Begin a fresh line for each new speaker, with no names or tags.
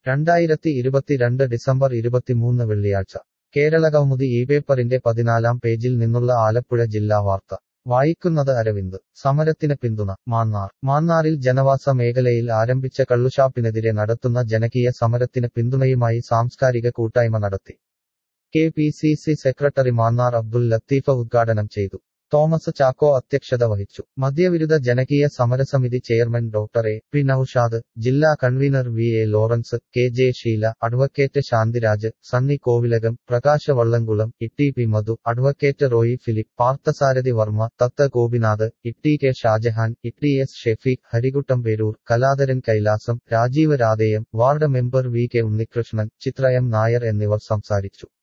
രണ്ടായിരത്തി ഇരുപത്തിരണ്ട് ഡിസംബർ ഇരുപത്തിമൂന്ന് വെള്ളിയാഴ്ച കേരളകൗമുദി ഈ പേപ്പറിന്റെ പതിനാലാം പേജിൽ നിന്നുള്ള ആലപ്പുഴ ജില്ലാ വാർത്ത വായിക്കുന്നത് അരവിന്ദ് സമരത്തിന് പിന്തുണ മാന്നാർ മാന്നാറിൽ ജനവാസ മേഖലയിൽ ആരംഭിച്ച കള്ളുഷാപ്പിനെതിരെ നടത്തുന്ന ജനകീയ സമരത്തിന് പിന്തുണയുമായി സാംസ്കാരിക കൂട്ടായ്മ നടത്തി K P C C secretary Mannar Abdul Latheef ഉദ്ഘാടനം ചെയ്തു തോമസ് ചാക്കോ അധ്യക്ഷത വഹിച്ചു മദ്യവിരുദ്ധ ജനകീയ സമരസമിതി chairman doctor A P Naushad ജില്ലാ convener V A Lawrence K J Sheela advocate Shantiraj Sunny Kovilakam Prakasha Vallamkulam Itty P Madhu advocate Roy Philip Parthasarathy Varma Thatha Gopinath Itty K Shajahan Itty S Shefeeq Harikuttam Peroor Kaladharan Kailasam Rajeev Radheyam ward member V K Unnikrishnan Chithra M Nair എന്നിവർ സംസാരിച്ചു